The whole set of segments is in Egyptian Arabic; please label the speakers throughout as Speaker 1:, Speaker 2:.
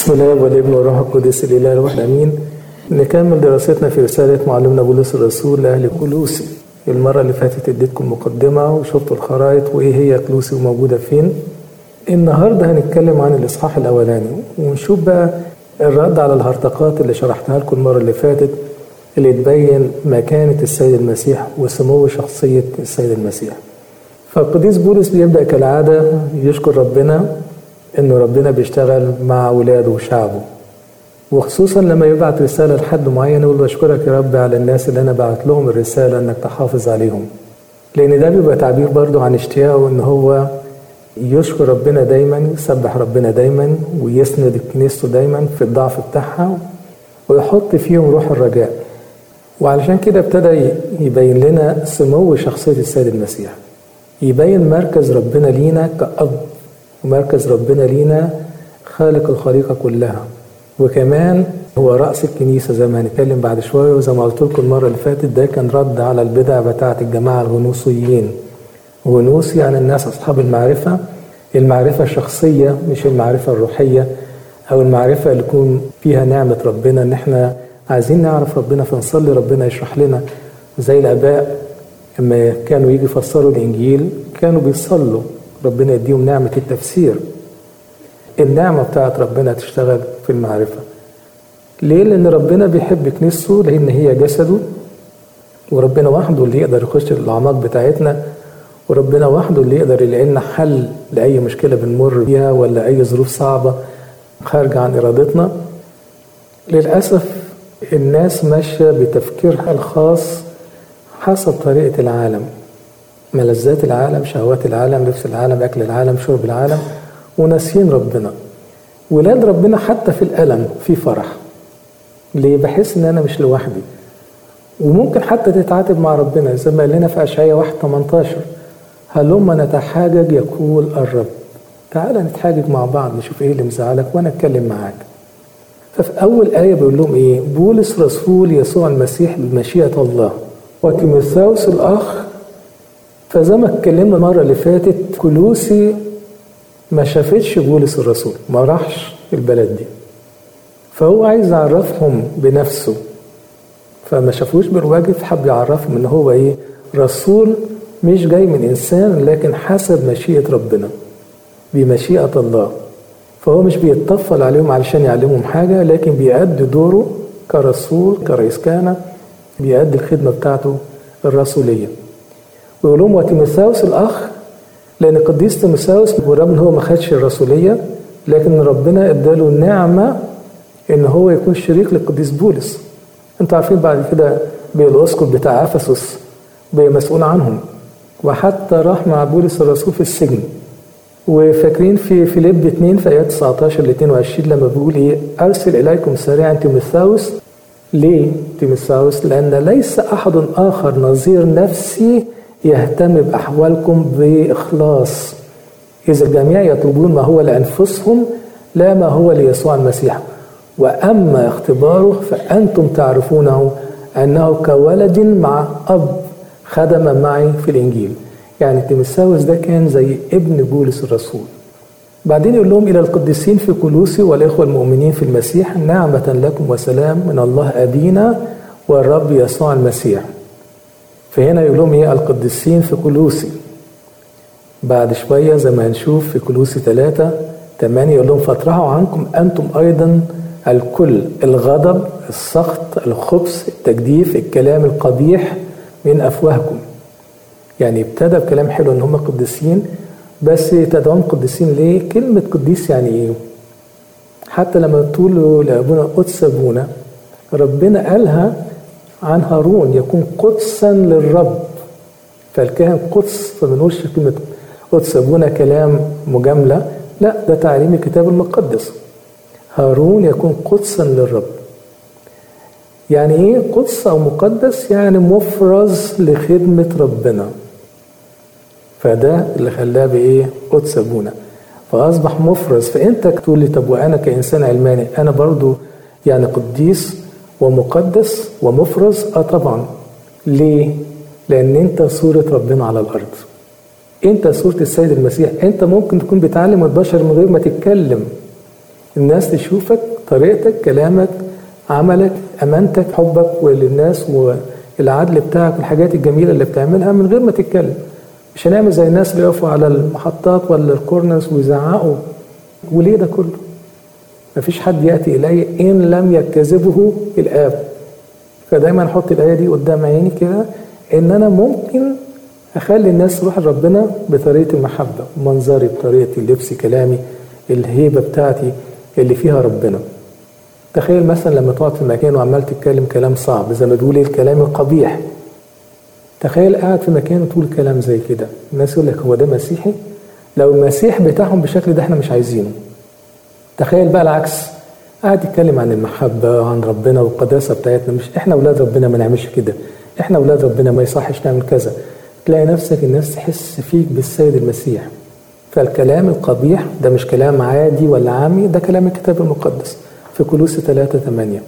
Speaker 1: بسم الله والابن والروح القدس الاله الواحد امين نكمل دراستنا في رساله معلمنا بولس الرسول لاهل كلوسي المره اللي فاتت اديتكم مقدمه وشفتوا الخرائط وايه هي كلوسي وموجوده فين النهارده هنتكلم عن الاصحاح الاولاني ونشوف بقى الرد على الهرطقات اللي شرحتها لكم المره اللي فاتت اللي تبين مكانه السيد المسيح وسمو شخصيه السيد المسيح فالقديس بولس بيبدا كالعاده يشكر ربنا انه ربنا بيشتغل مع ولاده وشعبه وخصوصا لما يبعت رساله لحد معين يقول له اشكرك يا رب على الناس اللي انا بعت لهم الرساله انك تحافظ عليهم لان ده بيبقى تعبير برضه عن اشتياقه ان هو يشكر ربنا دايما يسبح ربنا دايما ويسند كنيسته دايما في الضعف بتاعها ويحط فيهم روح الرجاء وعلشان كده ابتدى يبين لنا سمو شخصيه السيد المسيح يبين مركز ربنا لينا كأب ومركز ربنا لينا خالق الخليقة كلها وكمان هو رأس الكنيسة زي ما هنتكلم بعد شوية وزي ما قلت لكم المرة اللي فاتت ده كان رد على البدع بتاعة الجماعة الغنوصيين غنوص يعني الناس أصحاب المعرفة المعرفة الشخصية مش المعرفة الروحية أو المعرفة اللي يكون فيها نعمة ربنا إن إحنا عايزين نعرف ربنا فنصلي ربنا يشرح لنا زي الآباء لما كانوا يجي يفسروا الإنجيل كانوا بيصلوا ربنا يديهم نعمة التفسير النعمة بتاعت ربنا تشتغل في المعرفة ليه؟ لأن ربنا بيحب كنيسته لأن هي جسده وربنا وحده اللي يقدر يخش الأعماق بتاعتنا وربنا وحده اللي يقدر يلاقي لنا حل لأي مشكلة بنمر بيها ولا أي ظروف صعبة خارجة عن إرادتنا للأسف الناس ماشية بتفكيرها الخاص حسب طريقة العالم ملذات العالم شهوات العالم لبس العالم أكل العالم شرب العالم وناسيين ربنا ولاد ربنا حتى في الألم في فرح ليه بحس إن أنا مش لوحدي وممكن حتى تتعاتب مع ربنا زي ما قال لنا في أشعياء 1 18 هلما نتحاجج يقول الرب تعالى نتحاجج مع بعض نشوف ايه اللي مزعلك وانا اتكلم معاك ففي اول ايه بيقول لهم ايه بولس رسول يسوع المسيح بمشيئه الله وتيموثاوس الاخ فزي ما اتكلمنا المره اللي فاتت كلوسي ما شافتش بولس الرسول ما راحش البلد دي فهو عايز يعرفهم بنفسه فما شافوش بالواجب حب يعرفهم ان هو ايه رسول مش جاي من انسان لكن حسب مشيئه ربنا بمشيئه الله فهو مش بيتطفل عليهم علشان يعلمهم حاجه لكن بيأدي دوره كرسول كرئيس كهنه بيأدي الخدمه بتاعته الرسوليه ويقول لهم وتيموثاوس الاخ لان قديس تيموثاوس بالرغم ان هو ما خدش الرسوليه لكن ربنا اداله نعمه ان هو يكون شريك للقديس بولس انتوا عارفين بعد كده بقى الاسقف بتاع افسس بقى مسؤول عنهم وحتى راح مع بولس الرسول في السجن وفاكرين في فيليب 2 في ايات 19 ل 22 لما بيقول ايه ارسل اليكم سريعا تيموثاوس ليه تيموثاوس لان ليس احد اخر نظير نفسي يهتم باحوالكم باخلاص اذا الجميع يطلبون ما هو لانفسهم لا ما هو ليسوع المسيح واما اختباره فانتم تعرفونه انه كولد مع اب خدم معي في الانجيل يعني تيموثاوس ده كان زي ابن بولس الرسول بعدين يقول لهم الى القديسين في كلوسي والاخوه المؤمنين في المسيح نعمه لكم وسلام من الله ابينا والرب يسوع المسيح فهنا يقول لهم ايه القديسين في كلوسي بعد شويه زي ما هنشوف في كلوسي ثلاثة ثمانية يقول لهم فاطرحوا عنكم انتم ايضا الكل الغضب السخط الخبث التجديف الكلام القبيح من افواهكم يعني ابتدى بكلام حلو ان هم قديسين بس تدعون قديسين ليه كلمة قديس يعني ايه حتى لما تقولوا لأبونا قدس أبونا ربنا قالها عن هارون يكون قدسا للرب فالكاهن قدس فما نقولش كلمة قدس أبونا كلام مجاملة لا ده تعليم الكتاب المقدس هارون يكون قدسا للرب يعني ايه قدس او مقدس يعني مفرز لخدمة ربنا فده اللي خلاه بايه قدس ابونا فاصبح مفرز فانت تقول لي طب وانا كانسان علماني انا برضو يعني قديس ومقدس ومفرز اه طبعا ليه لان انت صورة ربنا على الارض انت صورة السيد المسيح انت ممكن تكون بتعلم البشر من غير ما تتكلم الناس تشوفك طريقتك كلامك عملك امانتك حبك وللناس والعدل بتاعك والحاجات الجميله اللي بتعملها من غير ما تتكلم مش هنعمل زي الناس اللي يقفوا على المحطات ولا الكورنرز ويزعقوا وليه ده كله مفيش حد ياتي الي ان لم يكذبه الاب فدايما احط الايه دي قدام عيني كده ان انا ممكن اخلي الناس تروح لربنا بطريقه المحبه منظري بطريقتي لبسي كلامي الهيبه بتاعتي اللي فيها ربنا تخيل مثلا لما تقعد في مكان وعمال تتكلم كلام صعب زي ما تقول ايه الكلام القبيح تخيل قاعد في مكان وتقول كلام زي كده الناس يقول لك هو ده مسيحي لو المسيح بتاعهم بالشكل ده احنا مش عايزينه تخيل بقى العكس قاعد يتكلم عن المحبة وعن ربنا والقداسة بتاعتنا مش احنا اولاد ربنا ما نعملش كده احنا اولاد ربنا ما يصحش نعمل كذا تلاقي نفسك الناس تحس فيك بالسيد المسيح فالكلام القبيح ده مش كلام عادي ولا عامي ده كلام الكتاب المقدس في كلوس 3 8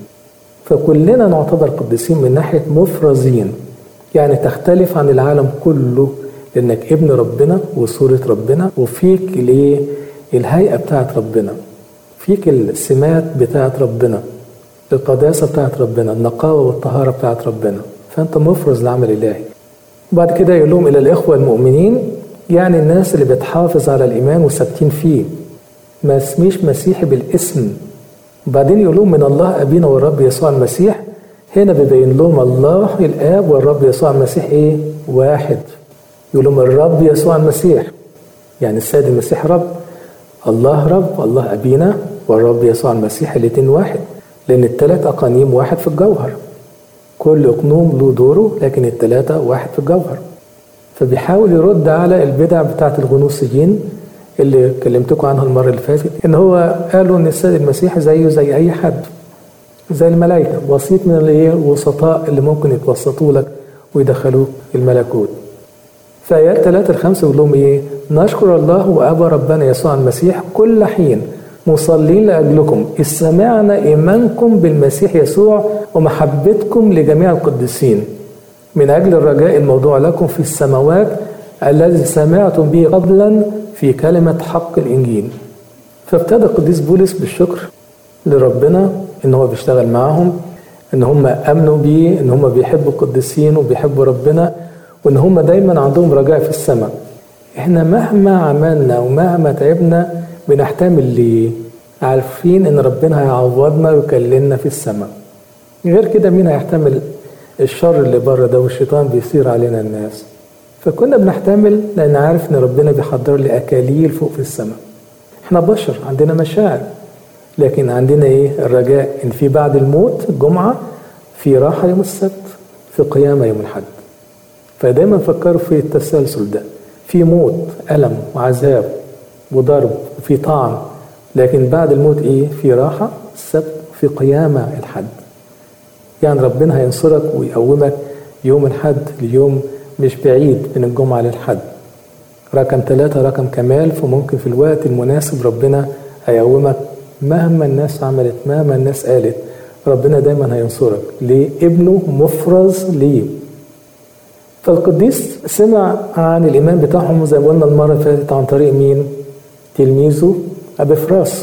Speaker 1: فكلنا نعتبر قديسين من ناحية مفرزين يعني تختلف عن العالم كله لانك ابن ربنا وصورة ربنا وفيك الايه الهيئة بتاعت ربنا فيك السمات بتاعت ربنا القداسة بتاعت ربنا النقاوة والطهارة بتاعت ربنا فأنت مفرز لعمل إلهي وبعد كده يقول لهم إلى الإخوة المؤمنين يعني الناس اللي بتحافظ على الإيمان وثابتين فيه ما اسميش مسيحي بالاسم وبعدين يقول لهم من الله أبينا والرب يسوع المسيح هنا بيبين لهم الله الآب والرب يسوع المسيح إيه؟ واحد يقول لهم الرب يسوع المسيح يعني السيد المسيح رب الله رب الله أبينا والرب يسوع المسيح الاتنين واحد لأن التلات أقانيم واحد في الجوهر كل أقنوم له دوره لكن التلاتة واحد في الجوهر فبيحاول يرد على البدع بتاعت الغنوصيين اللي كلمتكم عنها المرة اللي فاتت إن هو قالوا إن السيد المسيح زيه زي أي حد زي الملائكة وسيط من الوسطاء اللي ممكن يتوسطوا لك ويدخلوك الملكوت في آيات 3 5 يقول لهم إيه؟ نشكر الله وأبا ربنا يسوع المسيح كل حين مصلين لأجلكم إذ سمعنا إيمانكم بالمسيح يسوع ومحبتكم لجميع القديسين من أجل الرجاء الموضوع لكم في السماوات الذي سمعتم به قبلا في كلمة حق الإنجيل فابتدى القديس بولس بالشكر لربنا إن هو بيشتغل معاهم إن هم آمنوا بيه إن هم بيحبوا القديسين وبيحبوا ربنا وإن هم دايما عندهم رجاء في السماء إحنا مهما عملنا ومهما تعبنا بنحتمل ليه عارفين إن ربنا هيعوضنا ويكلمنا في السماء غير كده مين هيحتمل الشر اللي بره ده والشيطان بيصير علينا الناس فكنا بنحتمل لان عارف ان ربنا بيحضر لي اكاليل فوق في السماء احنا بشر عندنا مشاعر لكن عندنا ايه الرجاء ان في بعد الموت الجمعه في راحه يوم السبت في قيامه يوم الاحد فدايما فكروا في التسلسل ده في موت الم وعذاب وضرب وفي طعن لكن بعد الموت ايه في راحه السبت في قيامه الحد يعني ربنا هينصرك ويقومك يوم الحد ليوم مش بعيد من الجمعة للحد رقم ثلاثة رقم كمال فممكن في الوقت المناسب ربنا هيقومك مهما الناس عملت مهما الناس قالت ربنا دايما هينصرك ليه ابنه مفرز ليه فالقديس سمع عن الإيمان بتاعهم زي ما قلنا المرة اللي فاتت عن طريق مين تلميذه أبي فراس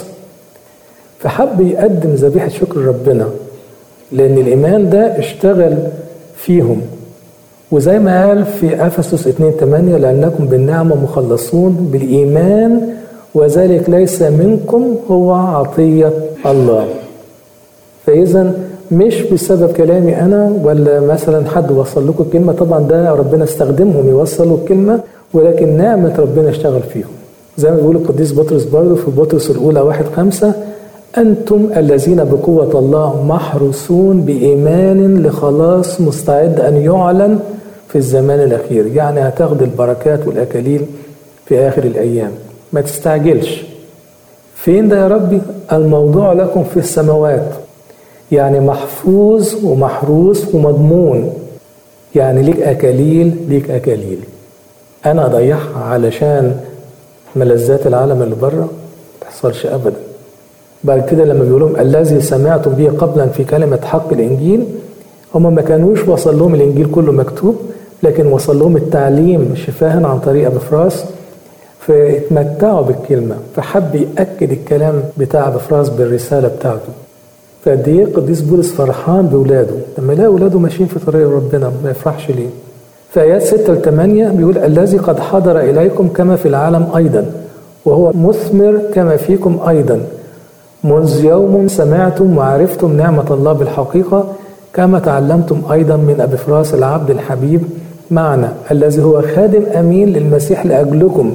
Speaker 1: فحب يقدم ذبيحة شكر ربنا لأن الإيمان ده اشتغل فيهم وزي ما قال في أفسس 2 8 لأنكم بالنعمة مخلصون بالإيمان وذلك ليس منكم هو عطية الله فإذا مش بسبب كلامي أنا ولا مثلا حد وصل لكم الكلمة طبعا ده ربنا استخدمهم يوصلوا الكلمة ولكن نعمة ربنا اشتغل فيهم زي ما بيقول القديس بطرس برضه في بطرس الأولى واحد خمسة أنتم الذين بقوة الله محروسون بإيمان لخلاص مستعد أن يعلن في الزمان الأخير يعني هتاخد البركات والأكاليل في آخر الأيام ما تستعجلش فين ده يا ربي الموضوع لكم في السماوات يعني محفوظ ومحروس ومضمون يعني ليك أكاليل ليك أكاليل أنا أضيعها علشان ملذات العالم اللي بره ما تحصلش أبدا بعد كده لما بيقول لهم الذي سمعتم به قبلا في كلمة حق الإنجيل هم ما كانوش وصل لهم الإنجيل كله مكتوب لكن وصل لهم التعليم شفاها عن طريق أبي فراس فاتمتعوا بالكلمة فحب يأكد الكلام بتاع بفراس بالرسالة بتاعته فقد ايه القديس بولس فرحان بولاده لما يلاقي ولاده ماشيين في طريق ربنا ما يفرحش ليه في آيات 6 ل 8 بيقول الذي قد حضر إليكم كما في العالم أيضا وهو مثمر كما فيكم أيضا منذ يوم سمعتم وعرفتم نعمة الله بالحقيقة كما تعلمتم أيضا من أبي فراس العبد الحبيب معنا الذي هو خادم أمين للمسيح لأجلكم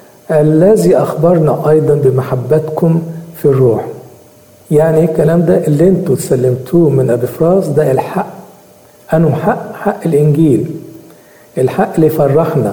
Speaker 1: الذي أخبرنا أيضا بمحبتكم في الروح يعني ايه الكلام ده اللي انتوا تسلمتوه من أبي فراس ده الحق أنه حق حق الإنجيل الحق اللي يفرحنا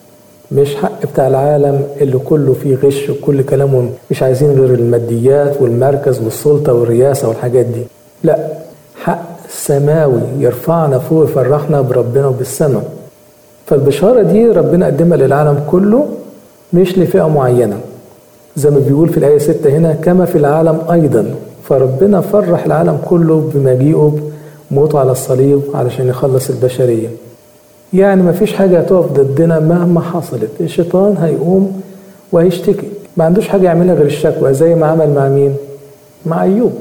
Speaker 1: مش حق بتاع العالم اللي كله فيه غش وكل كلامهم مش عايزين غير الماديات والمركز والسلطة والرياسة والحاجات دي لا حق سماوي يرفعنا فوق يفرحنا بربنا وبالسماء فالبشارة دي ربنا قدمها للعالم كله مش لفئة معينة زي ما بيقول في الآية 6 هنا كما في العالم أيضا فربنا فرح العالم كله بمجيئه موته على الصليب علشان يخلص البشرية يعني ما فيش حاجة هتقف ضدنا مهما حصلت الشيطان هيقوم وهيشتكي ما عندوش حاجة يعملها غير الشكوى زي ما عمل مع مين مع أيوب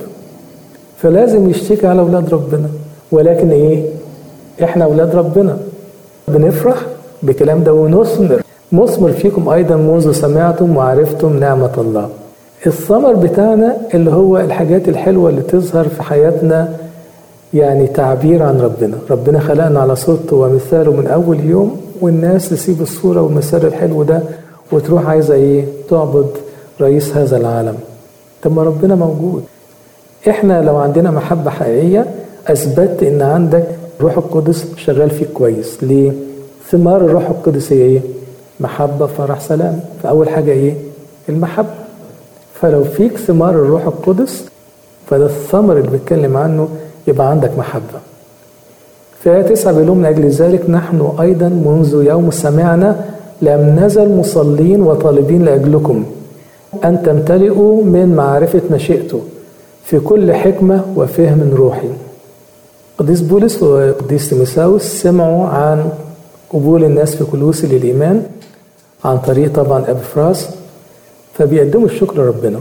Speaker 1: فلازم يشتكي على أولاد ربنا ولكن إيه إحنا أولاد ربنا بنفرح بكلام ده ونثمر مثمر فيكم أيضا منذ سمعتم وعرفتم نعمة الله الثمر بتاعنا اللي هو الحاجات الحلوة اللي تظهر في حياتنا يعني تعبير عن ربنا ربنا خلقنا على صورته ومثاله من أول يوم والناس تسيب الصورة والمثال الحلو ده وتروح عايزة إيه تعبد رئيس هذا العالم طب ما ربنا موجود إحنا لو عندنا محبة حقيقية أثبت إن عندك روح القدس شغال فيك كويس ليه؟ ثمار الروح القدس هي إيه؟ محبة فرح سلام فأول حاجة إيه؟ المحبة فلو فيك ثمار الروح القدس فده الثمر اللي بيتكلم عنه يبقى عندك محبة في آية 9 بيقول من أجل ذلك نحن أيضا منذ يوم سمعنا لم نزل مصلين وطالبين لأجلكم أن تمتلئوا من معرفة مشيئته في كل حكمة وفهم روحي قديس بولس وقديس تيموثاوس سمعوا عن قبول الناس في كلوسي للإيمان عن طريق طبعا أبي فراس فبيقدموا الشكر لربنا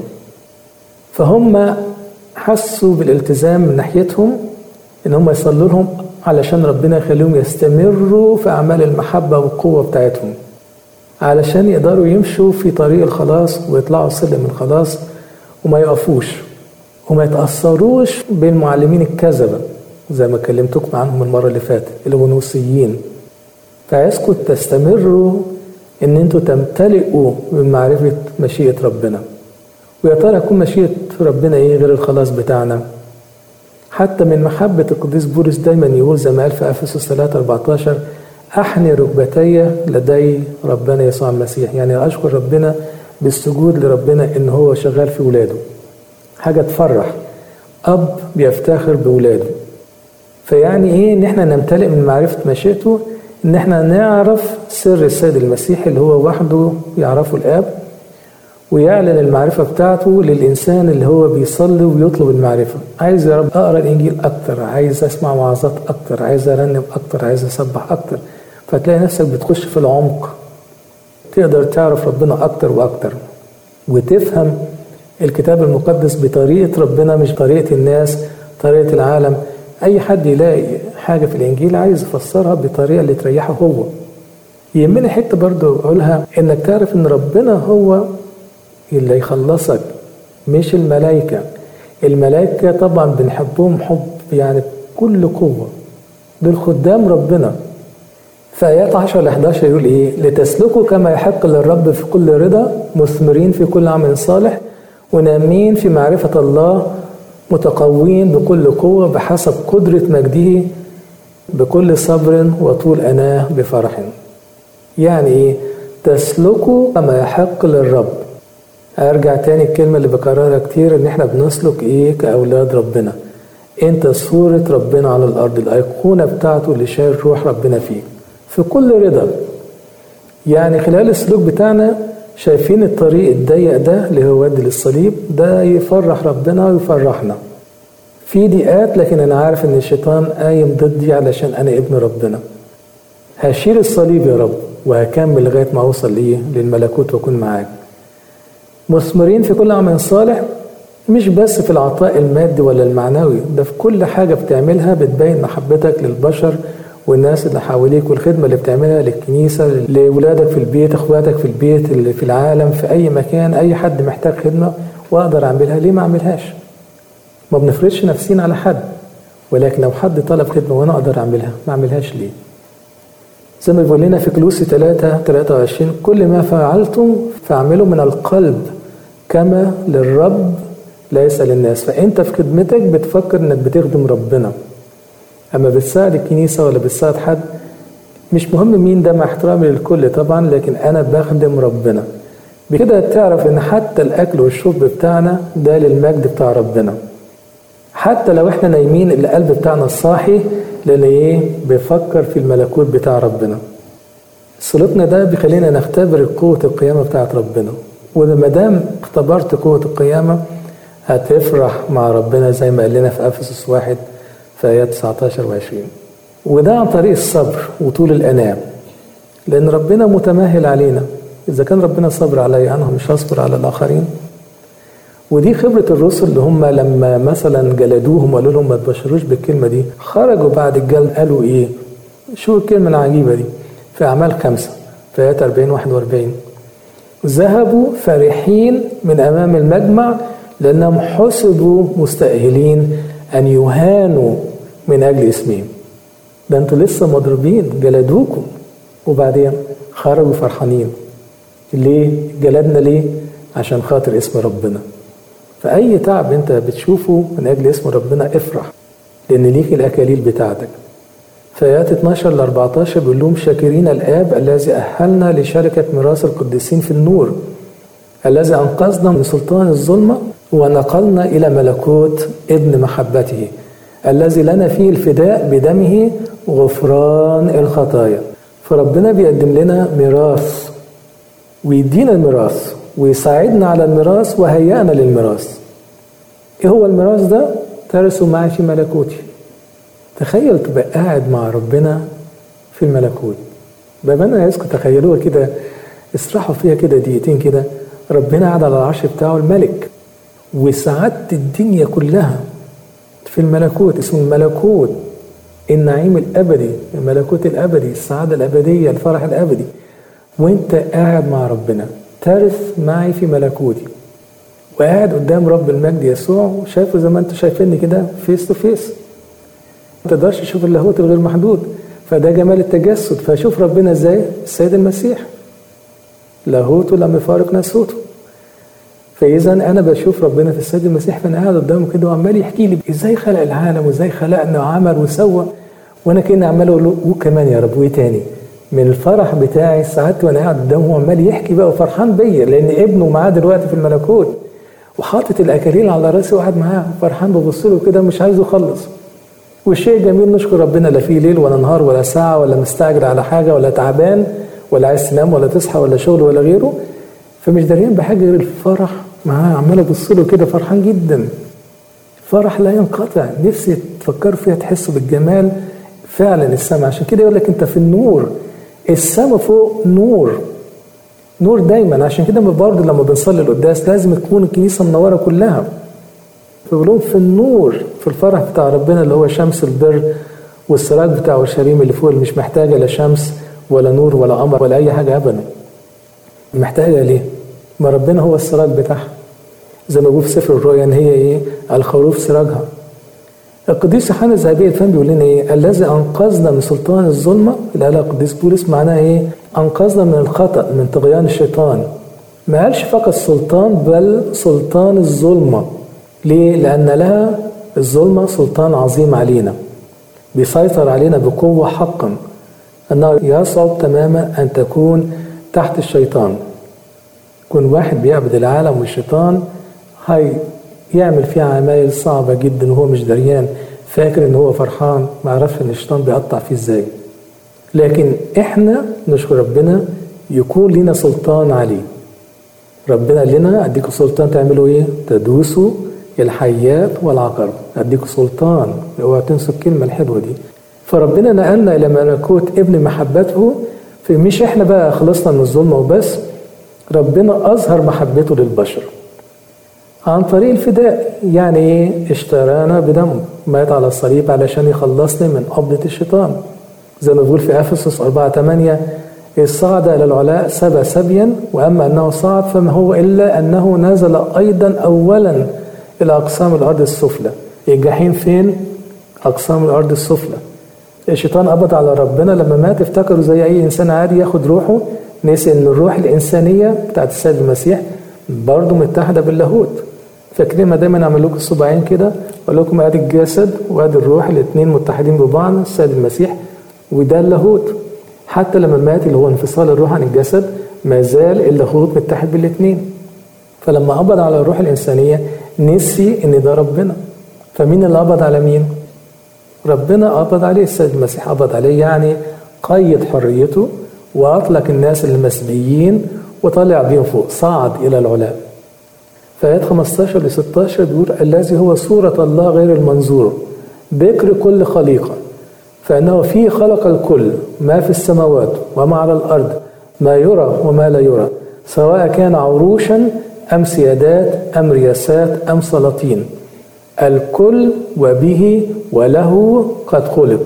Speaker 1: فهم حسوا بالالتزام من ناحيتهم ان هم يصلوا لهم علشان ربنا يخليهم يستمروا في اعمال المحبه والقوه بتاعتهم علشان يقدروا يمشوا في طريق الخلاص ويطلعوا سلم الخلاص وما يقفوش وما يتاثروش بالمعلمين الكذبه زي ما كلمتكم عنهم المره اللي فاتت الغنوصيين فعايزكم تستمروا ان انتوا تمتلئوا من معرفه مشيئه ربنا ويا ترى يكون مشيئة ربنا ايه غير الخلاص بتاعنا حتى من محبة القديس بولس دايما يقول زي ما قال في افسس 3 14 احني ركبتي لدي ربنا يسوع المسيح يعني اشكر ربنا بالسجود لربنا ان هو شغال في ولاده حاجة تفرح اب بيفتخر بولاده فيعني ايه ان احنا نمتلئ من معرفة مشيئته ان احنا نعرف سر السيد المسيح اللي هو وحده يعرفه الاب ويعلن المعرفة بتاعته للإنسان اللي هو بيصلي ويطلب المعرفة عايز يا رب أقرأ الإنجيل أكتر عايز أسمع وعظات أكتر عايز أرنم أكتر عايز أسبح أكتر فتلاقي نفسك بتخش في العمق تقدر تعرف ربنا أكتر وأكتر وتفهم الكتاب المقدس بطريقة ربنا مش طريقة الناس طريقة العالم أي حد يلاقي حاجة في الإنجيل عايز يفسرها بالطريقة اللي تريحه هو يهمني حتة برضو أقولها إنك تعرف إن ربنا هو اللي يخلصك مش الملائكة الملائكة طبعا بنحبهم حب يعني بكل قوة دول خدام ربنا في آيات 10 ل 11 يقول إيه لتسلكوا كما يحق للرب في كل رضا مثمرين في كل عمل صالح ونامين في معرفة الله متقوين بكل قوة بحسب قدرة مجده بكل صبر وطول أناه بفرح يعني إيه تسلكوا كما يحق للرب ارجع تاني الكلمة اللي بكررها كتير ان احنا بنسلك ايه كاولاد ربنا انت صورة ربنا على الارض الايقونة بتاعته اللي شايل روح ربنا فيك في كل رضا يعني خلال السلوك بتاعنا شايفين الطريق الضيق ده اللي هو وادي للصليب ده يفرح ربنا ويفرحنا في ضيقات لكن انا عارف ان الشيطان قايم ضدي علشان انا ابن ربنا هشيل الصليب يا رب وهكمل لغاية ما أوصل لإيه للملكوت وأكون معاك مثمرين في كل عمل صالح مش بس في العطاء المادي ولا المعنوي ده في كل حاجة بتعملها بتبين محبتك للبشر والناس اللي حواليك والخدمة اللي بتعملها للكنيسة لولادك في البيت اخواتك في البيت اللي في العالم في أي مكان أي حد محتاج خدمة وأقدر أعملها ليه ما أعملهاش ما بنفرضش نفسينا على حد ولكن لو حد طلب خدمة وأنا أقدر أعملها ما أعملهاش ليه زي ما بيقول لنا في كلوسي 3 23 كل ما فعلتم فاعملوا من القلب كما للرب ليس للناس فانت في خدمتك بتفكر انك بتخدم ربنا اما بتساعد الكنيسه ولا بتساعد حد مش مهم مين ده مع احترامي للكل طبعا لكن انا بخدم ربنا بكده تعرف ان حتى الاكل والشرب بتاعنا ده للمجد بتاع ربنا حتى لو احنا نايمين القلب بتاعنا صاحي لان ايه بيفكر في الملكوت بتاع ربنا صلتنا ده بيخلينا نختبر قوة القيامة بتاعت ربنا وما دام اختبرت قوة القيامة هتفرح مع ربنا زي ما قال لنا في افسس واحد في ايات 19 و20 وده عن طريق الصبر وطول الانام لان ربنا متماهل علينا اذا كان ربنا صبر عليا انا مش هصبر على الاخرين ودي خبرة الرسل اللي هم لما مثلا جلدوهم وقالوا لهم ما تبشروش بالكلمة دي خرجوا بعد الجلد قالوا ايه شو الكلمة العجيبة دي في أعمال خمسة في آيات 40 41 ذهبوا فرحين من أمام المجمع لأنهم حسبوا مستأهلين أن يهانوا من أجل اسمهم ده انتوا لسه مضروبين جلدوكم وبعدين خرجوا فرحانين ليه جلدنا ليه عشان خاطر اسم ربنا فأي تعب أنت بتشوفه من أجل اسم ربنا افرح لأن ليك الأكاليل بتاعتك في آيات 12 ل 14 بيقول لهم شاكرين الآب الذي أهلنا لشركة ميراث القديسين في النور الذي أنقذنا من سلطان الظلمة ونقلنا إلى ملكوت ابن محبته الذي لنا فيه الفداء بدمه غفران الخطايا فربنا بيقدم لنا ميراث ويدينا الميراث ويساعدنا على الميراث وهيئنا للميراث ايه هو الميراث ده ترثوا معي في ملكوتي تخيل تبقى قاعد مع ربنا في الملكوت بقى انا عايزكم تخيلوها كده اسرحوا فيها كده دقيقتين كده ربنا قاعد على العرش بتاعه الملك وسعادة الدنيا كلها في الملكوت اسمه الملكوت النعيم الابدي الملكوت الابدي السعاده الابديه الفرح الابدي وانت قاعد مع ربنا ترث معي في ملكوتي وقاعد قدام رب المجد يسوع وشايفه زي ما انتم شايفيني كده فيس تو فيس ما تقدرش تشوف اللاهوت الغير محدود فده جمال التجسد فشوف ربنا ازاي السيد المسيح لاهوته لم يفارق ناسوته فاذا انا بشوف ربنا في السيد المسيح فانا قاعد قدامه كده وعمال يحكي لي ازاي خلق العالم وازاي خلقنا وعمل وسوى وانا كاني عمال اقول له وكمان يا رب وايه تاني من الفرح بتاعي ساعات وانا قاعد قدامه عمال يحكي بقى وفرحان بيا لان ابنه معاه دلوقتي في الملكوت وحاطط الاكاليل على راسي وقاعد معاه فرحان ببص له كده مش عايزه يخلص والشيء جميل نشكر ربنا لا فيه ليل ولا نهار ولا ساعه ولا مستعجل على حاجه ولا تعبان ولا عايز تنام ولا تصحى ولا شغل ولا غيره فمش داريان بحاجه غير الفرح معاه عمال ابص له كده فرحان جدا فرح لا ينقطع نفسي تفكروا فيها تحسوا بالجمال فعلا السماء عشان كده يقول لك انت في النور السماء فوق نور نور دايما عشان كده برضه لما بنصلي القداس لازم تكون الكنيسه منوره كلها فبيقولون في النور في الفرح بتاع ربنا اللي هو شمس البر والسراج بتاع اورشليم اللي فوق اللي مش محتاجه لا شمس ولا نور ولا قمر ولا اي حاجه ابدا محتاجه ليه؟ ما ربنا هو السراج بتاعها زي ما بيقول في سفر الرؤيا ان هي ايه؟ الخروف سراجها القديس يوحنا الذهبي الفهم بيقول لنا ايه؟ الذي انقذنا من سلطان الظلمه اللي قالها القديس بولس معناها ايه؟ انقذنا من الخطا من طغيان الشيطان. ما قالش فقط سلطان بل سلطان الظلمه. ليه؟ لان لها الظلمه سلطان عظيم علينا. بيسيطر علينا بقوه حقا. انه يصعب تماما ان تكون تحت الشيطان. يكون واحد بيعبد العالم والشيطان هاي يعمل فيها عمايل صعبة جدا وهو مش دريان فاكر ان هو فرحان ما عرفش ان الشيطان بيقطع فيه ازاي لكن احنا نشكر ربنا يكون لنا سلطان عليه ربنا قال لنا اديكم سلطان تعملوا ايه تدوسوا الحيات والعقرب اديكم سلطان اوعى تنسوا الكلمه الحلوه دي فربنا نقلنا الى ملكوت ابن محبته فمش احنا بقى خلصنا من الظلمة وبس ربنا أظهر محبته للبشر عن طريق الفداء يعني ايه اشترانا بدمه مات على الصليب علشان يخلصني من قبضة الشيطان زي ما بيقول في افسس 4 8 إذ صعد إلى العلاء سبى سبيا وأما أنه صعد فما هو إلا أنه نزل أيضا أولا إلى أقسام الأرض السفلى الجحيم فين؟ أقسام الأرض السفلى الشيطان قبض على ربنا لما مات افتكروا زي أي إنسان عادي ياخد روحه نسي إن الروح الإنسانية بتاعت السيد المسيح برضه متحدة باللاهوت فاكرين ما دايما اعمل لكم الصباعين كده اقول لكم ادي الجسد وادي الروح الاثنين متحدين ببعض السيد المسيح وده اللاهوت حتى لما مات اللي هو انفصال الروح عن الجسد ما زال اللاهوت متحد بالاثنين فلما قبض على الروح الإنسانية نسي إن ده ربنا فمين اللي قبض على مين؟ ربنا قبض عليه السيد المسيح قبض عليه يعني قيد حريته وأطلق الناس المسبيين وطلع بيهم فوق صعد إلى العلاء فآيات 15 ل 16 بيقول الذي هو صورة الله غير المنظور بكر كل خليقة فإنه فيه خلق الكل ما في السماوات وما على الأرض ما يرى وما لا يرى سواء كان عروشا أم سيادات أم رياسات أم سلاطين الكل وبه وله قد خلق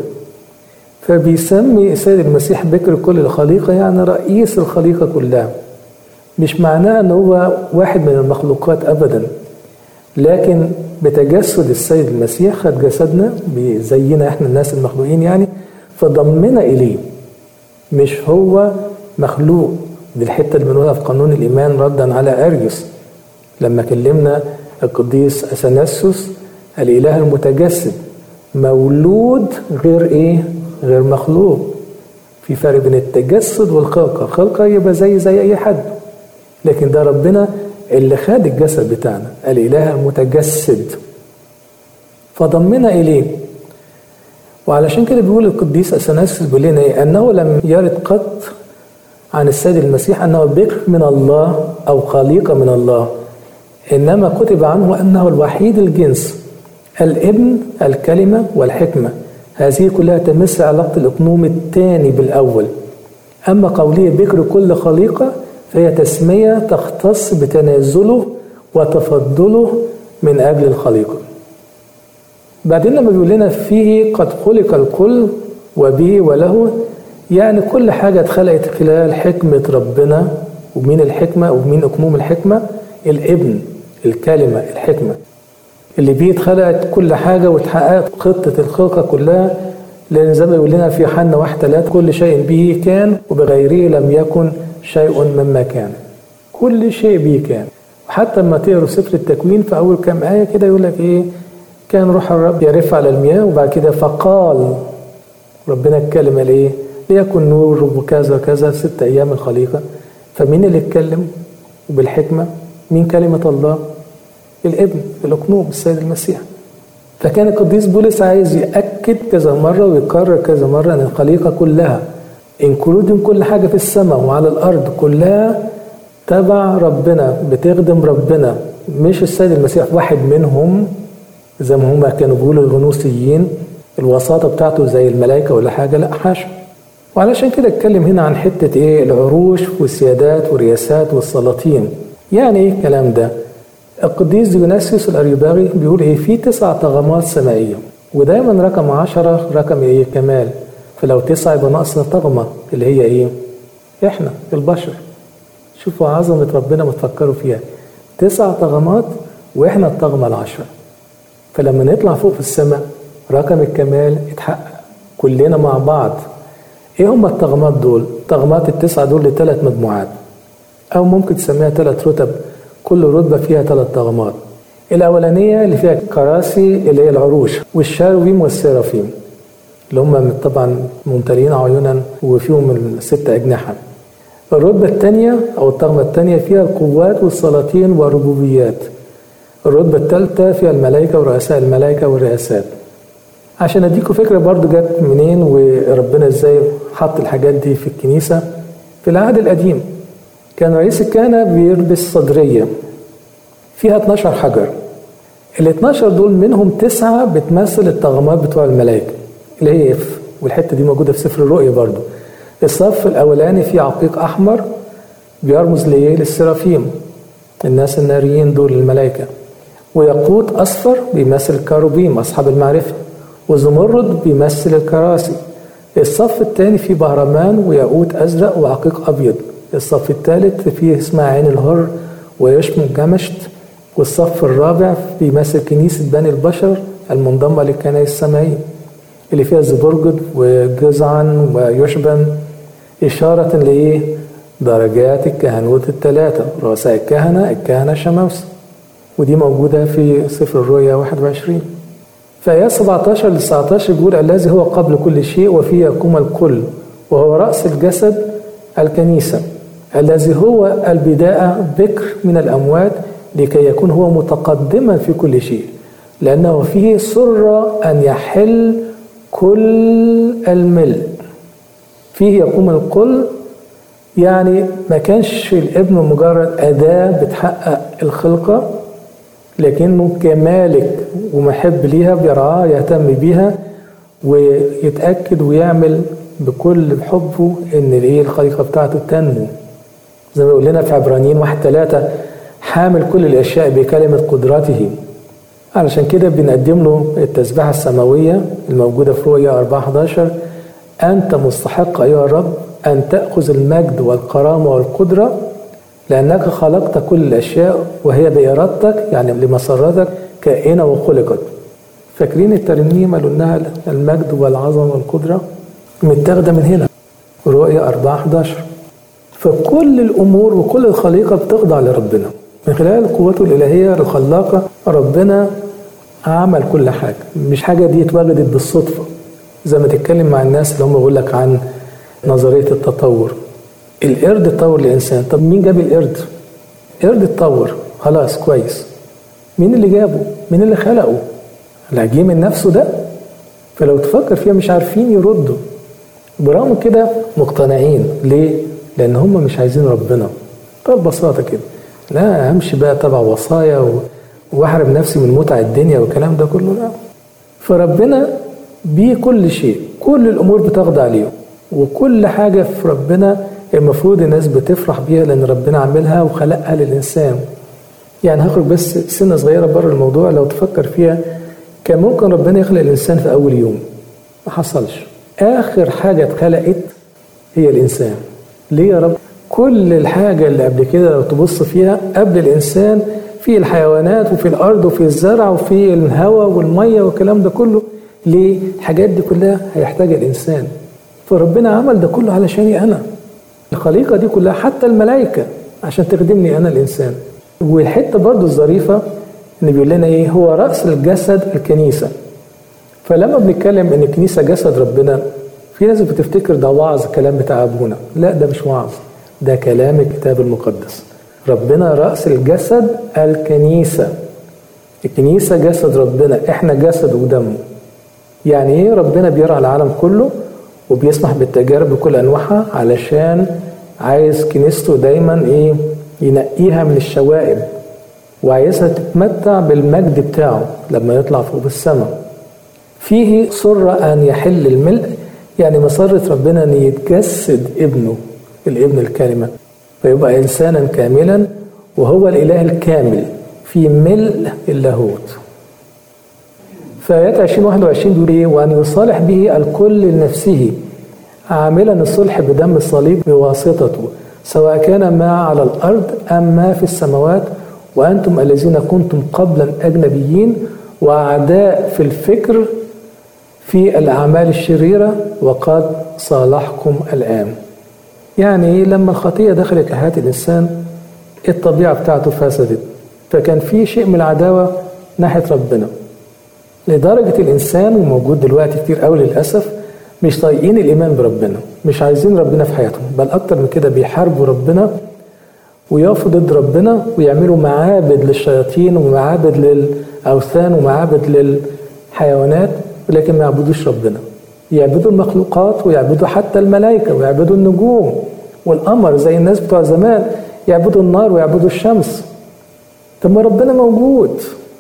Speaker 1: فبيسمي السيد المسيح بكر كل الخليقة يعني رئيس الخليقة كلها مش معناه أنه هو واحد من المخلوقات أبدا لكن بتجسد السيد المسيح خد جسدنا زينا احنا الناس المخلوقين يعني فضمنا إليه مش هو مخلوق دي الحتة اللي بنقولها في قانون الإيمان ردا على أريوس لما كلمنا القديس أثناسيوس الإله المتجسد مولود غير إيه؟ غير مخلوق في فرق بين التجسد والخلقة الخلقة يبقى زي زي أي حد لكن ده ربنا اللي خد الجسد بتاعنا الإله المتجسد فضمنا إليه وعلشان كده بيقول القديس أثناسيوس بيقول لنا إيه؟ أنه لم يرد قط عن السيد المسيح أنه بكر من الله أو خليقة من الله إنما كتب عنه أنه الوحيد الجنس الابن الكلمة والحكمة هذه كلها تمس علاقة الأقنوم الثاني بالأول أما قوله بكر كل خليقة فهي تسمية تختص بتنازله وتفضله من أجل الخليقة بعدين لما بيقول لنا فيه قد خلق الكل وبه وله يعني كل حاجة اتخلقت خلال حكمة ربنا ومين الحكمة ومين أكموم الحكمة الابن الكلمة الحكمة اللي بيه اتخلقت كل حاجة واتحققت خطة الخلقة كلها لأن زي ما يقول لنا في حنا واحد ثلاثة كل شيء به كان وبغيره لم يكن شيء مما كان كل شيء به كان وحتى لما تقروا سفر التكوين في أول كام آية كده يقول لك إيه كان روح الرب يرف على المياه وبعد كده فقال ربنا اتكلم قال إيه ليكن نور وكذا كذا ست أيام الخليقة فمين اللي اتكلم وبالحكمة مين كلمة الله الابن الأقنوم السيد المسيح فكان القديس بولس عايز يأكد كذا مرة ويكرر كذا مرة أن الخليقة كلها انكلودين كل حاجة في السماء وعلى الأرض كلها تبع ربنا بتخدم ربنا مش السيد المسيح واحد منهم زي ما هما كانوا بيقولوا الغنوصيين الوساطة بتاعته زي الملائكة ولا حاجة لا حاشا وعلشان كده اتكلم هنا عن حتة ايه العروش والسيادات والرياسات والسلاطين يعني ايه الكلام ده القديس ديوناسيوس الأريوباغي بيقول ايه في تسع طغمات سمائية ودايما رقم عشرة رقم ايه كمال فلو تسعة يبقى ناقصنا طغمة اللي هي ايه احنا البشر شوفوا عظمة ربنا ما تفكروا فيها تسع طغمات واحنا الطغمة العشرة فلما نطلع فوق في السماء رقم الكمال اتحقق كلنا مع بعض ايه هم الطغمات دول الطغمات التسعة دول لثلاث مجموعات او ممكن تسميها ثلاث رتب كل رتبة فيها ثلاث طغمات الأولانية اللي فيها كراسي اللي هي العروش والشارويم والسيرافيم اللي هم طبعا ممتلئين عيونا وفيهم الست أجنحة الرتبة الثانية أو الطغمة الثانية فيها القوات والسلاطين والربوبيات الرتبة الثالثة فيها الملائكة ورؤساء الملائكة والرئاسات عشان اديكم فكرة برضو جت منين وربنا ازاي حط الحاجات دي في الكنيسة في العهد القديم كان رئيس الكهنة بيلبس صدرية فيها 12 حجر ال 12 دول منهم تسعة بتمثل الطغمات بتوع الملائكة اللي هي اف والحتة دي موجودة في سفر الرؤيا برضو الصف الأولاني فيه عقيق أحمر بيرمز لإيه؟ للسرافيم الناس الناريين دول الملائكة وياقوت أصفر بيمثل الكاروبيم أصحاب المعرفة وزمرد بيمثل الكراسي الصف الثاني فيه بهرمان وياقوت أزرق وعقيق أبيض الصف الثالث فيه اسمها عين الهر ويشمل جمشت والصف الرابع بيمثل كنيسة بني البشر المنضمة للكنائس السمائية اللي فيها زبرجد وجزعا ويشبن إشارة لإيه؟ درجات الكهنوت الثلاثة رؤساء الكهنة الكهنة شمامسة ودي موجودة في سفر الرؤيا 21 في آيات 17 ل 19 بيقول الذي هو قبل كل شيء وفيه يقوم الكل وهو رأس الجسد الكنيسة الذي هو البداءة بكر من الأموات لكي يكون هو متقدما في كل شيء لأنه فيه سر أن يحل كل الملء فيه يقوم الكل يعني ما كانش الابن مجرد أداة بتحقق الخلقة لكنه كمالك ومحب ليها بيرعاها يهتم بيها ويتأكد ويعمل بكل حبه ان الايه الخليقه بتاعته تنمو زي ما يقول لنا في عبرانيين واحد ثلاثة حامل كل الاشياء بكلمه قدرته علشان كده بنقدم له التسبيحه السماويه الموجوده في رؤيا 4 11 انت مستحق ايها الرب ان تاخذ المجد والكرامه والقدره لانك خلقت كل الاشياء وهي بارادتك يعني لمسرتك كائنه وخلقت فاكرين الترنيمه اللي قلناها المجد والعظمه والقدره متاخده من هنا رؤيا 4 11 فكل الامور وكل الخليقه بتخضع لربنا من خلال قوته الالهيه الخلاقه ربنا عمل كل حاجه مش حاجه دي اتوجدت بالصدفه زي ما تتكلم مع الناس اللي هم بيقول لك عن نظريه التطور القرد اتطور لانسان طب مين جاب القرد قرد اتطور خلاص كويس مين اللي جابه مين اللي خلقه لا جه من نفسه ده فلو تفكر فيها مش عارفين يردوا برغم كده مقتنعين ليه لان هم مش عايزين ربنا ببساطه كده لا همشي بقى تبع وصايا و... واحرم نفسي من متع الدنيا والكلام ده كله لا فربنا بيه كل شيء كل الامور بتخضع ليه وكل حاجه في ربنا المفروض الناس بتفرح بيها لان ربنا عاملها وخلقها للانسان يعني هخرج بس سنه صغيره بره الموضوع لو تفكر فيها كان ممكن ربنا يخلق الانسان في اول يوم ما حصلش اخر حاجه اتخلقت هي الانسان ليه يا رب كل الحاجه اللي قبل كده لو تبص فيها قبل الانسان في الحيوانات وفي الارض وفي الزرع وفي الهواء والميه والكلام ده كله ليه الحاجات دي كلها هيحتاجها الانسان فربنا عمل ده كله علشاني انا الخليقه دي كلها حتى الملائكه عشان تخدمني انا الانسان والحته برضو الظريفه ان بيقول لنا ايه هو راس الجسد الكنيسه فلما بنتكلم ان الكنيسه جسد ربنا في ناس بتفتكر ده وعظ كلام بتاع ابونا لا ده مش وعظ ده كلام الكتاب المقدس ربنا راس الجسد الكنيسه الكنيسه جسد ربنا احنا جسد ودمه يعني ايه ربنا بيرعى العالم كله وبيسمح بالتجارب بكل انواعها علشان عايز كنيسته دايما ايه ينقيها من الشوائب وعايزها تتمتع بالمجد بتاعه لما يطلع فوق السماء فيه سر ان يحل الملء يعني مسرة ربنا ان يتجسد ابنه الابن الكلمة فيبقى انسانا كاملا وهو الاله الكامل في ملء اللاهوت في آيات 20 21 بيقول إيه؟ وأن يصالح به الكل لنفسه عاملا الصلح بدم الصليب بواسطته سواء كان ما على الأرض أم ما في السماوات وأنتم الذين كنتم قبلا أجنبيين وأعداء في الفكر في الأعمال الشريرة وقد صالحكم الآن يعني لما الخطية دخلت حياة الإنسان الطبيعة بتاعته فسدت فكان في شيء من العداوة ناحية ربنا لدرجة الإنسان وموجود دلوقتي كتير قوي للأسف مش طايقين الإيمان بربنا مش عايزين ربنا في حياتهم بل أكتر من كده بيحاربوا ربنا ويقفوا ضد ربنا ويعملوا معابد للشياطين ومعابد للأوثان ومعابد للحيوانات لكن ما يعبدوش ربنا يعبدوا المخلوقات ويعبدوا حتى الملائكة ويعبدوا النجوم والقمر زي الناس بتوع زمان يعبدوا النار ويعبدوا الشمس طب ما ربنا موجود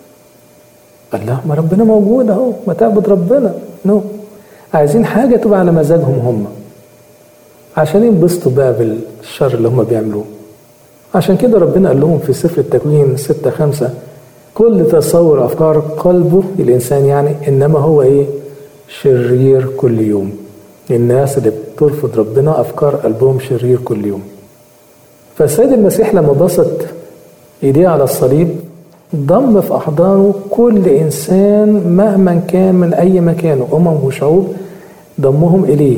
Speaker 1: قال لا ما ربنا موجود اهو ما تعبد ربنا نو عايزين حاجه تبقى على مزاجهم هم عشان ينبسطوا بقى بالشر اللي هم بيعملوه عشان كده ربنا قال لهم في سفر التكوين ستة خمسة كل تصور أفكار قلبه الإنسان يعني إنما هو إيه شرير كل يوم الناس اللي بترفض ربنا أفكار قلبهم شرير كل يوم فالسيد المسيح لما بسط إيديه على الصليب ضم في أحضانه كل إنسان مهما كان من أي مكان أمم وشعوب ضمهم إليه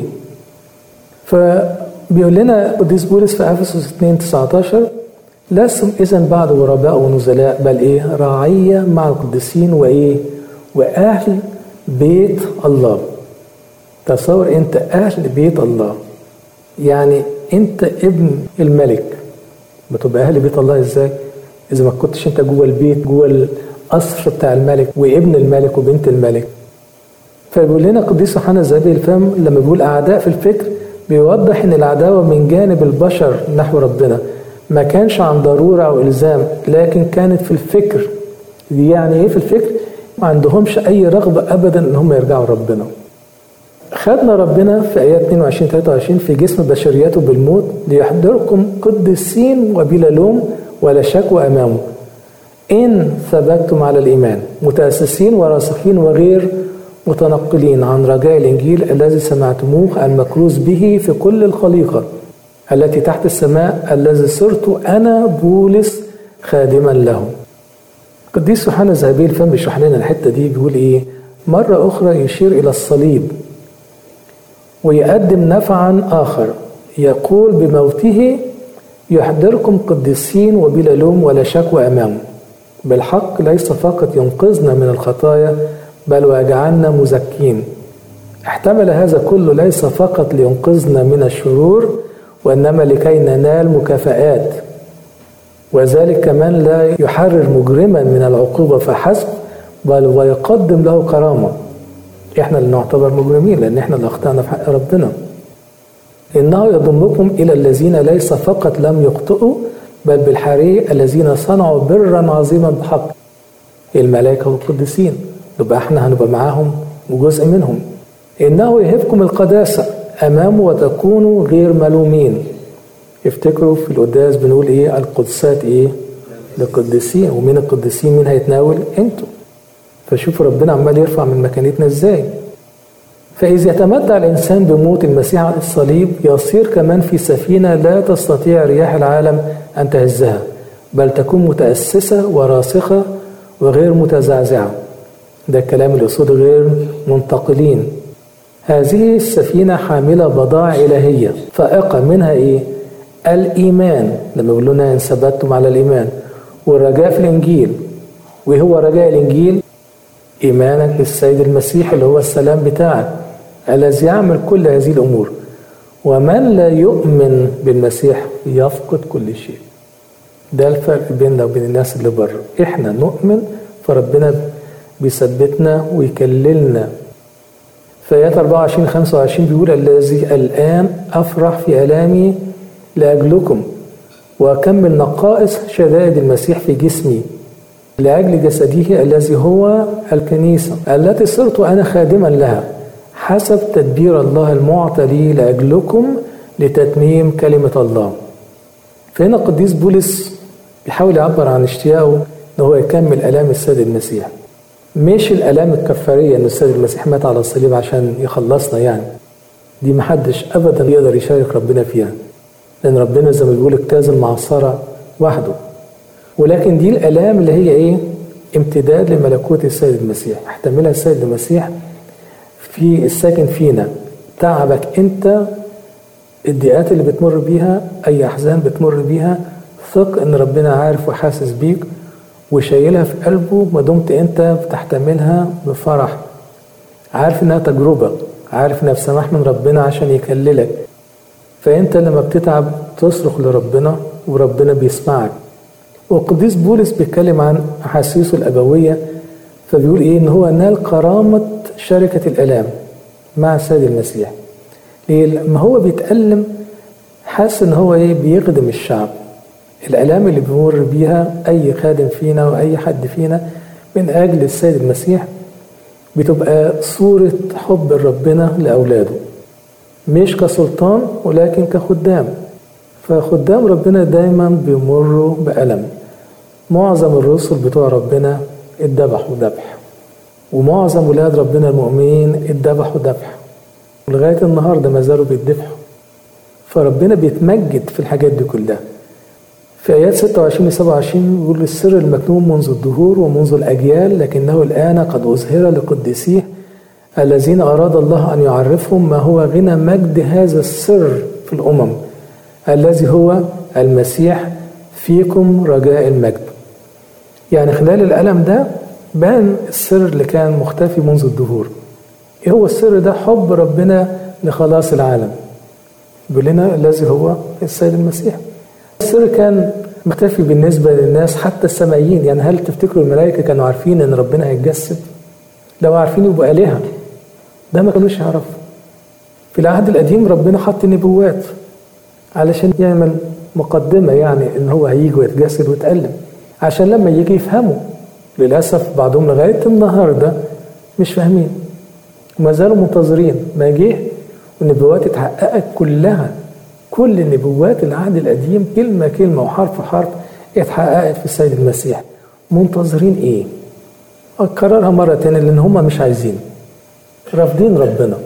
Speaker 1: فبيقول لنا قديس بولس في أفسس 2 19 لستم إذا بعد غرباء ونزلاء بل إيه رعية مع القديسين وإيه وأهل بيت الله تصور أنت أهل بيت الله يعني أنت ابن الملك بتبقى أهل بيت الله إزاي إذا ما كنتش أنت جوه البيت جوه القصر بتاع الملك وابن الملك وبنت الملك فبيقول لنا قديس يوحنا الذهبي الفم لما بيقول أعداء في الفكر بيوضح إن العداوة من جانب البشر نحو ربنا ما كانش عن ضرورة أو إلزام لكن كانت في الفكر دي يعني إيه في الفكر؟ ما عندهمش أي رغبة أبدا إن هم يرجعوا لربنا خدنا ربنا في آيات 22 23 في جسم بشريته بالموت ليحضركم قدسين وبلا لوم ولا شكوى أمامه إن ثبتتم على الإيمان متأسسين وراسخين وغير متنقلين عن رجاء الإنجيل الذي سمعتموه المكروز به في كل الخليقة التي تحت السماء الذي صرت أنا بولس خادما له قديس يوحنا الذهبي الفم بيشرح لنا الحتة دي بيقول إيه مرة أخرى يشير إلى الصليب ويقدم نفعا آخر يقول بموته يحضركم قديسين وبلا لوم ولا شكوى أمامه بالحق ليس فقط ينقذنا من الخطايا بل ويجعلنا مزكين احتمل هذا كله ليس فقط لينقذنا من الشرور وإنما لكي ننال مكافآت وذلك كمان لا يحرر مجرما من العقوبة فحسب بل ويقدم له كرامة احنا اللي نعتبر مجرمين لأن احنا اللي أخطأنا في حق ربنا إنه يضمكم إلى الذين ليس فقط لم يخطئوا بل بالحري الذين صنعوا برا عظيما بحق الملائكة والقديسين نبقى احنا هنبقى معاهم وجزء منهم إنه يهبكم القداسة أمامه وتكونوا غير ملومين افتكروا في القداس بنقول ايه القدسات ايه للقديسين ومين القديسين مين هيتناول انتوا فشوفوا ربنا عمال يرفع من مكانتنا ازاي فإذا يتمتع الإنسان بموت المسيح على الصليب يصير كمان في سفينة لا تستطيع رياح العالم أن تهزها بل تكون متأسسة وراسخة وغير متزعزعة ده الكلام اللي قصده غير منتقلين هذه السفينة حاملة بضائع إلهية فائقة منها إيه؟ الإيمان لما يقول لنا إن ثبتتم على الإيمان والرجاء في الإنجيل وهو رجاء الإنجيل إيمانك بالسيد المسيح اللي هو السلام بتاعك الذي يعمل كل هذه الأمور ومن لا يؤمن بالمسيح يفقد كل شيء ده الفرق بيننا وبين الناس اللي بره احنا نؤمن فربنا بيثبتنا ويكللنا في آيات 24 25 بيقول الذي الآن أفرح في آلامي لأجلكم وأكمل نقائص شدائد المسيح في جسمي لأجل جسده الذي هو الكنيسة التي صرت أنا خادما لها حسب تدبير الله المعطى لي لأجلكم لتتميم كلمة الله فهنا القديس بولس بيحاول يعبر عن اشتياقه ان هو يكمل الام السيد المسيح مش الالام الكفاريه ان السيد المسيح مات على الصليب عشان يخلصنا يعني دي محدش ابدا يقدر يشارك ربنا فيها لان ربنا زي ما بيقول اجتاز المعصره وحده ولكن دي الالام اللي هي ايه امتداد لملكوت السيد المسيح احتملها السيد المسيح في الساكن فينا تعبك انت الضيقات اللي بتمر بيها اي احزان بتمر بيها ثق ان ربنا عارف وحاسس بيك وشايلها في قلبه ما دمت انت بتحتملها بفرح عارف انها تجربه عارف انها بسماح من ربنا عشان يكللك فانت لما بتتعب تصرخ لربنا وربنا بيسمعك وقديس بولس بيتكلم عن احاسيسه الابويه فبيقول ايه ان هو نال كرامه شركه الالام مع السيد المسيح ليه لما هو بيتألم حاسس ان هو ايه بيخدم الشعب الالام اللي بيمر بيها اي خادم فينا واي حد فينا من اجل السيد المسيح بتبقى صورة حب ربنا لأولاده مش كسلطان ولكن كخدام فخدام ربنا دايما بيمروا بألم معظم الرسل بتوع ربنا اتذبحوا ذبح ومعظم ولاد ربنا المؤمنين اتذبحوا ذبح ولغاية النهاردة ما زالوا بيتذبحوا فربنا بيتمجد في الحاجات دي كلها في آيات 26 و 27 بيقول السر المكتوم منذ الدهور ومنذ الأجيال لكنه الآن قد أظهر لقديسيه الذين أراد الله أن يعرفهم ما هو غنى مجد هذا السر في الأمم الذي هو المسيح فيكم رجاء المجد يعني خلال الألم ده بان السر اللي كان مختفي منذ الدهور ايه هو السر ده حب ربنا لخلاص العالم بيقول لنا الذي هو السيد المسيح السر كان مختفي بالنسبة للناس حتى السمائيين يعني هل تفتكروا الملائكة كانوا عارفين ان ربنا هيتجسد لو عارفين يبقوا آلهة ده ما كانوش يعرفوا في العهد القديم ربنا حط نبوات علشان يعمل مقدمة يعني ان هو هيجي ويتجسد ويتألم عشان لما يجي يفهموا للأسف بعضهم لغاية النهاردة مش فاهمين وما زالوا منتظرين ما جه والنبوات اتحققت كلها كل نبوات العهد القديم كلمة كلمة وحرف حرف اتحققت في السيد المسيح منتظرين ايه اكررها مرة تانية لان هم مش عايزين رافضين ربنا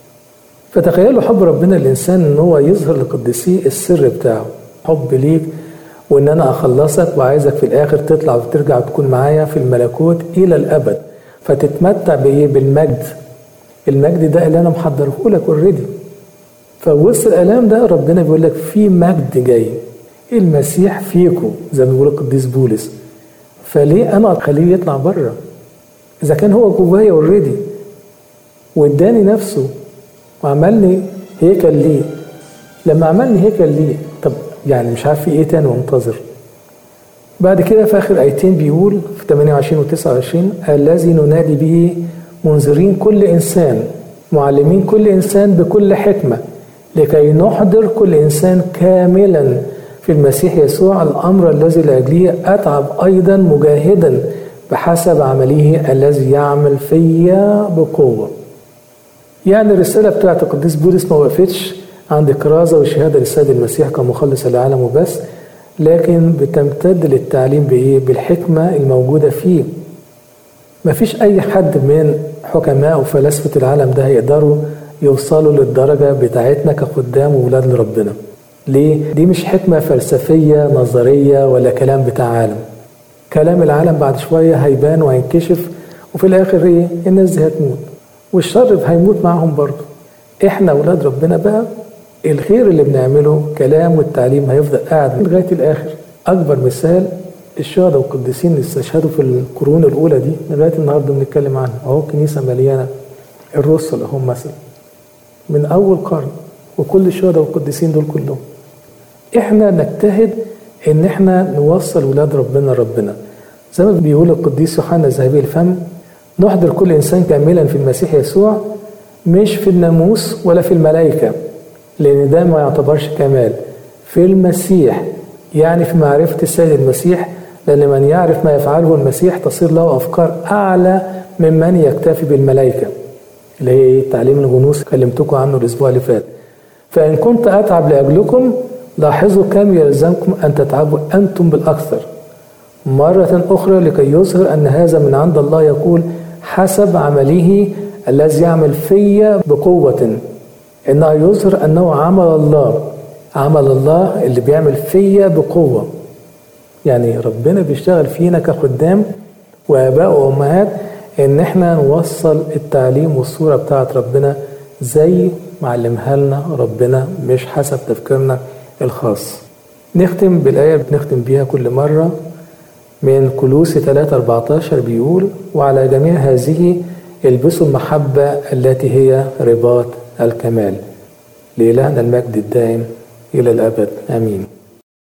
Speaker 1: فتخيلوا حب ربنا الانسان ان هو يظهر لقديسيه السر بتاعه حب ليك وان انا اخلصك وعايزك في الاخر تطلع وترجع وتكون معايا في الملكوت الى الابد فتتمتع بايه بالمجد المجد ده اللي انا محضره لك اوريدي فوسط الالام ده ربنا بيقول لك في مجد جاي المسيح فيكم زي ما بيقول القديس بولس فليه انا اخليه يطلع بره اذا كان هو جوايا اوريدي واداني نفسه وعملني هيكل ليه لما عملني هيكل ليه طب يعني مش عارف في ايه تاني ومنتظر بعد كده في اخر ايتين بيقول في 28 و 29 الذي ننادي به منذرين كل انسان معلمين كل انسان بكل حكمه لكي نحضر كل انسان كاملا في المسيح يسوع الامر الذي لاجله اتعب ايضا مجاهدا بحسب عمله الذي يعمل فيا بقوه يعني الرساله بتاعت القديس بولس ما وقفتش عند كرازه وشهاده للسيد المسيح كمخلص العالم وبس لكن بتمتد للتعليم بايه بالحكمه الموجوده فيه ما فيش اي حد من حكماء وفلاسفه العالم ده هيقدروا يوصلوا للدرجه بتاعتنا كخدام وولاد لربنا ليه دي مش حكمه فلسفيه نظريه ولا كلام بتاع عالم كلام العالم بعد شويه هيبان وهينكشف وفي الاخر ايه الناس دي هتموت والشر هيموت معاهم برضه احنا ولاد ربنا بقى الخير اللي بنعمله كلام والتعليم هيفضل قاعد لغايه الاخر اكبر مثال الشهداء والقديسين اللي استشهدوا في القرون الاولى دي لغايه النهارده بنتكلم عنها اهو كنيسه مليانه الرسل هم مثلا من اول قرن وكل الشهداء والقديسين دول كلهم احنا نجتهد ان احنا نوصل ولاد ربنا ربنا زي ما بيقول القديس يوحنا الذهبي الفم نحضر كل انسان كاملا في المسيح يسوع مش في الناموس ولا في الملائكه لان ده ما يعتبرش كمال في المسيح يعني في معرفه السيد المسيح لان من يعرف ما يفعله المسيح تصير له افكار اعلى ممن يكتفي بالملائكه اللي هي تعليم الغنوص كلمتكم عنه الاسبوع اللي فات فان كنت اتعب لاجلكم لاحظوا كم يلزمكم ان تتعبوا انتم بالاكثر مرة أخرى لكي يظهر أن هذا من عند الله يقول حسب عمله الذي يعمل في بقوة إنه يظهر أنه عمل الله عمل الله اللي بيعمل فيا بقوة يعني ربنا بيشتغل فينا كخدام وآباء وأمهات إن إحنا نوصل التعليم والصورة بتاعت ربنا زي ما علمها لنا ربنا مش حسب تفكيرنا الخاص نختم بالآية اللي بنختم بيها كل مرة من كلوس 3 14 بيقول وعلى جميع هذه البسوا المحبة التي هي رباط الكمال لإلهنا المجد الدائم إلى الأبد آمين